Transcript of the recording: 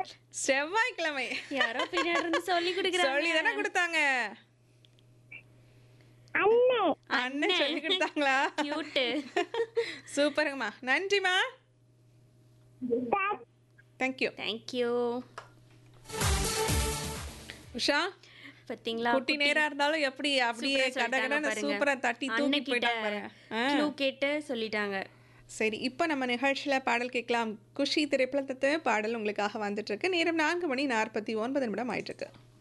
செவ்வாய்க்கிழமை யாரோ பின்னாடி இருந்து சொல்லி கொடுக்குறாங்க சொல்லி தானே கொடுத்தாங்க அண்ணன் அண்ணன் சொல்லி கொடுத்தாங்களா கியூட்டு சூப்பருங்கம்மா நன்றிம்மா தா- தேங்க்யூ தேங்க்யூ உஷா பாத்தீங்களா குட்டி நேரா இருந்தாலும் எப்படி அப்படியே சூப்பரா சொல்லிட்டாங்க கடகடன்னு பாருங்க. சூப்பரா தட்டி தூக்கி அண்ணன் கிட்ட போயிட்டாங்க பாருங்க ஆ. க்ளூ கேட்டு சொல்லிட்டாங்க சரி இப்போ நம்ம நிகழ்ச்சியில் பாடல் கேட்கலாம் குஷி திரைப்படத்து பாடல் உங்களுக்காக வந்துட்டு இருக்கு நேரம் நான்கு மணி நாற்பத்தி ஒன்பது நிமிடம் ஆயிட்டு இருக்கு